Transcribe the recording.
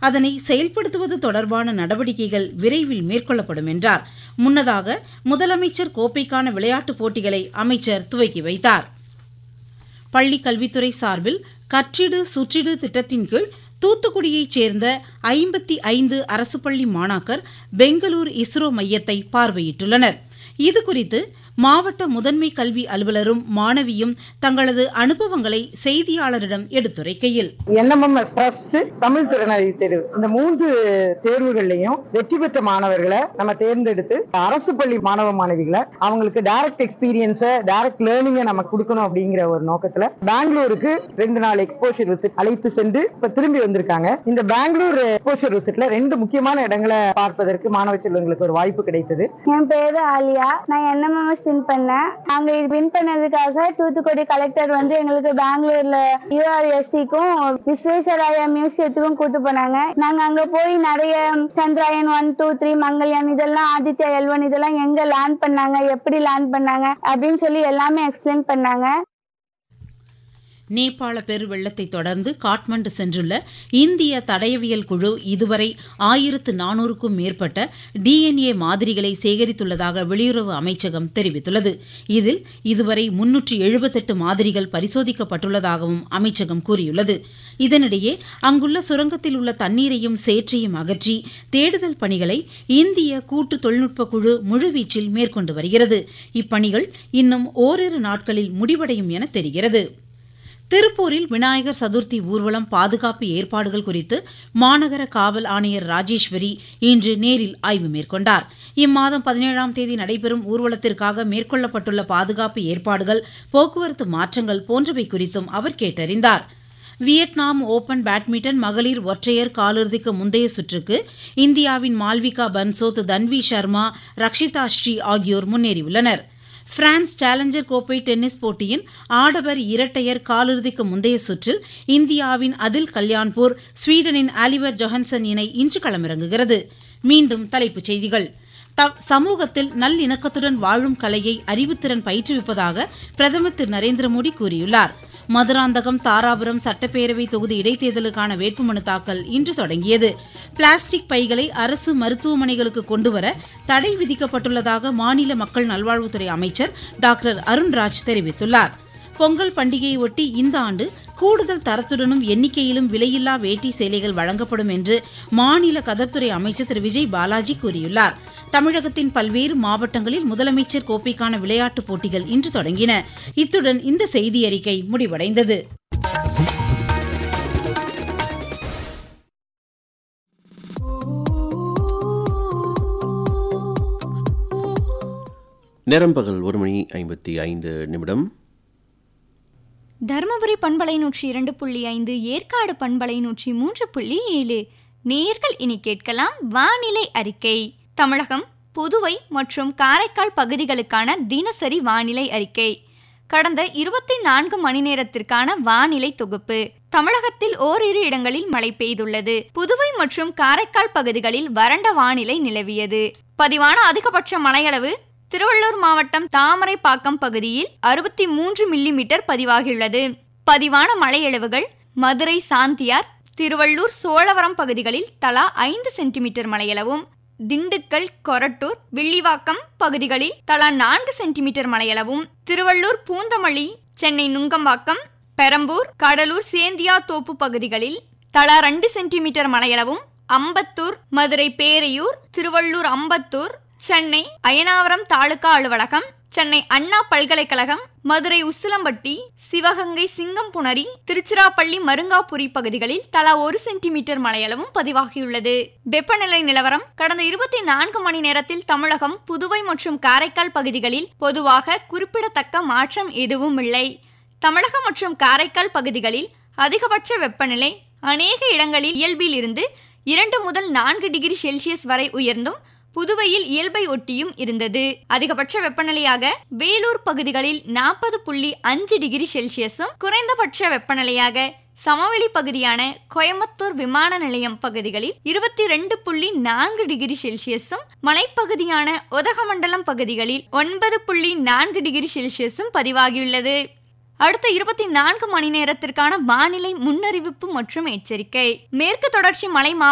அதனை செயல்படுத்துவது தொடர்பான நடவடிக்கைகள் விரைவில் மேற்கொள்ளப்படும் என்றார் முன்னதாக முதலமைச்சர் கோப்பைக்கான விளையாட்டுப் போட்டிகளை அமைச்சர் துவக்கி வைத்தார் பள்ளிக் கல்வித்துறை சார்பில் கற்றிடு சுற்றிடு திட்டத்தின் கீழ் தூத்துக்குடியைச் சேர்ந்த ஐம்பத்தி ஐந்து அரசு பள்ளி மாணாக்கர் பெங்களூரு இஸ்ரோ மையத்தை பார்வையிட்டுள்ளனர் இதுகுறித்து மாவட்ட முதன்மை கல்வி அலுவலரும் மாணவியும் தங்களது அனுபவங்களை செய்தியாளரிடம் எடுத்துரைக்கையில் என்எம்எம்எஸ் ட்ரஸ்ட் தமிழ் திறனறி தேர்வு இந்த மூன்று தேர்வுகள்லையும் வெற்றி பெற்ற மாணவர்களை நம்ம தேர்ந்தெடுத்து அரசு பள்ளி மாணவ மாணவிகளை அவங்களுக்கு டைரக்ட் எக்ஸ்பீரியன்ஸை டைரக்ட் லேர்னிங்கை நம்ம கொடுக்கணும் அப்படிங்கிற ஒரு நோக்கத்துல பெங்களூருக்கு ரெண்டு நாள் எக்ஸ்போஷர் விசிட் அழைத்து சென்று இப்ப திரும்பி வந்திருக்காங்க இந்த பெங்களூர் எக்ஸ்போஷர் விசிட்ல ரெண்டு முக்கியமான இடங்களை பார்ப்பதற்கு மாணவ செல்வங்களுக்கு ஒரு வாய்ப்பு கிடைத்தது என் பேரு ஆலியா நான் என்எம்எம்எஸ் வின் பண்ணேன் நாங்க இது வின் பண்ணதுக்காக தூத்துக்குடி கலெக்டர் வந்து எங்களுக்கு பெங்களூர்ல யூஆர்எஸ்சிக்கும் விஸ்வேஸ்வராயா மியூசியத்துக்கும் கூட்டு போனாங்க நாங்க அங்க போய் நிறைய Chandrayaan one two three Mangalyaan இதெல்லாம் ஆதித்யா எல் ஒன் இதெல்லாம் எங்க லேண்ட் பண்ணாங்க எப்படி லேண்ட் பண்ணாங்க அப்படின்னு சொல்லி எல்லாமே எக்ஸ்பிளைன் பண்ணாங்க நேபாள பெருவெள்ளத்தை தொடர்ந்து காட்மண்டு சென்றுள்ள இந்திய தடயவியல் குழு இதுவரை ஆயிரத்து நானூறுக்கும் மேற்பட்ட டிஎன்ஏ மாதிரிகளை சேகரித்துள்ளதாக வெளியுறவு அமைச்சகம் தெரிவித்துள்ளது இதில் இதுவரை முன்னூற்று எழுபத்தெட்டு மாதிரிகள் பரிசோதிக்கப்பட்டுள்ளதாகவும் அமைச்சகம் கூறியுள்ளது இதனிடையே அங்குள்ள சுரங்கத்தில் உள்ள தண்ணீரையும் சேற்றையும் அகற்றி தேடுதல் பணிகளை இந்திய கூட்டு தொழில்நுட்ப குழு முழுவீச்சில் மேற்கொண்டு வருகிறது இப்பணிகள் இன்னும் ஓரிரு நாட்களில் முடிவடையும் என தெரிகிறது திருப்பூரில் விநாயகர் சதுர்த்தி ஊர்வலம் பாதுகாப்பு ஏற்பாடுகள் குறித்து மாநகர காவல் ஆணையர் ராஜேஸ்வரி இன்று நேரில் ஆய்வு மேற்கொண்டார் இம்மாதம் பதினேழாம் தேதி நடைபெறும் ஊர்வலத்திற்காக மேற்கொள்ளப்பட்டுள்ள பாதுகாப்பு ஏற்பாடுகள் போக்குவரத்து மாற்றங்கள் போன்றவை குறித்தும் அவர் கேட்டறிந்தார் வியட்நாம் ஓபன் பேட்மிண்டன் மகளிர் ஒற்றையர் காலிறுதிக்கு முந்தைய சுற்றுக்கு இந்தியாவின் மால்விகா பன்சோத் தன்வி சர்மா ரக்ஷிதா ஸ்ரீ ஆகியோர் முன்னேறியுள்ளனர் பிரான்ஸ் சேலஞ்சர் கோப்பை டென்னிஸ் போட்டியின் ஆடவர் இரட்டையர் காலிறுதிக்கு முந்தைய சுற்றில் இந்தியாவின் அதில் கல்யாண்பூர் ஸ்வீடனின் ஆலிவர் ஜொஹன்சன் இணை இன்று களமிறங்குகிறது மீண்டும் தலைப்புச் செய்திகள் சமூகத்தில் நல்லிணக்கத்துடன் வாழும் கலையை அறிவுத்திறன் பயிற்றுவிப்பதாக பிரதமர் திரு நரேந்திர மோடி கூறியுள்ளார் மதுராந்தகம் தாராபுரம் சட்டப்பேரவை தொகுதி இடைத்தேர்தலுக்கான வேட்புமனு தாக்கல் இன்று தொடங்கியது பிளாஸ்டிக் பைகளை அரசு மருத்துவமனைகளுக்கு கொண்டுவர தடை விதிக்கப்பட்டுள்ளதாக மாநில மக்கள் நல்வாழ்வுத்துறை அமைச்சர் டாக்டர் அருண்ராஜ் தெரிவித்துள்ளார் பொங்கல் பண்டிகையொட்டி இந்த ஆண்டு கூடுதல் தரத்துடனும் எண்ணிக்கையிலும் விலையில்லா வேட்டி சேலைகள் வழங்கப்படும் என்று மாநில கதர்த்துறை அமைச்சர் திரு விஜய் பாலாஜி கூறியுள்ளார் தமிழகத்தின் பல்வேறு மாவட்டங்களில் முதலமைச்சர் கோப்பைக்கான விளையாட்டுப் போட்டிகள் இன்று தொடங்கின இத்துடன் இந்த செய்தி அறிக்கை முடிவடைந்தது நேரம் பகல் ஒரு மணி ஐம்பத்தி ஐந்து நிமிடம் தருமபுரி பண்பலை நூற்றி இரண்டு புள்ளி ஐந்து ஏற்காடு பண்பலை நூற்றி மூன்று புள்ளி ஏழு நேர்கள் இனி கேட்கலாம் வானிலை அறிக்கை தமிழகம் புதுவை மற்றும் காரைக்கால் பகுதிகளுக்கான தினசரி வானிலை அறிக்கை கடந்த இருபத்தி நான்கு மணி நேரத்திற்கான வானிலை தொகுப்பு தமிழகத்தில் ஓரிரு இடங்களில் மழை பெய்துள்ளது புதுவை மற்றும் காரைக்கால் பகுதிகளில் வறண்ட வானிலை நிலவியது பதிவான அதிகபட்ச மழையளவு திருவள்ளூர் மாவட்டம் தாமரைப்பாக்கம் பகுதியில் அறுபத்தி மூன்று மில்லிமீட்டர் பதிவாகியுள்ளது பதிவான மழையளவுகள் மதுரை சாந்தியார் திருவள்ளூர் சோழவரம் பகுதிகளில் தலா ஐந்து சென்டிமீட்டர் மழையளவும் திண்டுக்கல் கொரட்டூர் வில்லிவாக்கம் பகுதிகளில் தலா நான்கு சென்டிமீட்டர் மழையளவும் திருவள்ளூர் பூந்தமல்லி சென்னை நுங்கம்பாக்கம் பெரம்பூர் கடலூர் சேந்தியா தோப்பு பகுதிகளில் தலா ரெண்டு சென்டிமீட்டர் மழையளவும் அம்பத்தூர் மதுரை பேரையூர் திருவள்ளூர் அம்பத்தூர் சென்னை அயனாவரம் தாலுகா அலுவலகம் சென்னை அண்ணா பல்கலைக்கழகம் மதுரை உசிலம்பட்டி சிவகங்கை சிங்கம்புணரி திருச்சிராப்பள்ளி மருங்காபுரி பகுதிகளில் தலா ஒரு சென்டிமீட்டர் மழையளவும் பதிவாகியுள்ளது வெப்பநிலை நிலவரம் கடந்த இருபத்தி நான்கு மணி நேரத்தில் தமிழகம் புதுவை மற்றும் காரைக்கால் பகுதிகளில் பொதுவாக குறிப்பிடத்தக்க மாற்றம் எதுவும் இல்லை தமிழகம் மற்றும் காரைக்கால் பகுதிகளில் அதிகபட்ச வெப்பநிலை அநேக இடங்களில் இயல்பில் இருந்து இரண்டு முதல் நான்கு டிகிரி செல்சியஸ் வரை உயர்ந்தும் புதுவையில் இயல்பை ஒட்டியும் இருந்தது அதிகபட்ச வெப்பநிலையாக வேலூர் பகுதிகளில் நாற்பது புள்ளி அஞ்சு டிகிரி செல்சியஸும் குறைந்தபட்ச வெப்பநிலையாக சமவெளி பகுதியான கோயம்புத்தூர் விமான நிலையம் பகுதிகளில் இருபத்தி ரெண்டு புள்ளி நான்கு டிகிரி செல்சியஸும் மலைப்பகுதியான உதகமண்டலம் பகுதிகளில் ஒன்பது புள்ளி நான்கு டிகிரி செல்சியஸும் பதிவாகியுள்ளது அடுத்த இருபத்தி நான்கு மணி நேரத்திற்கான வானிலை முன்னறிவிப்பு மற்றும் எச்சரிக்கை மேற்கு தொடர்ச்சி மலை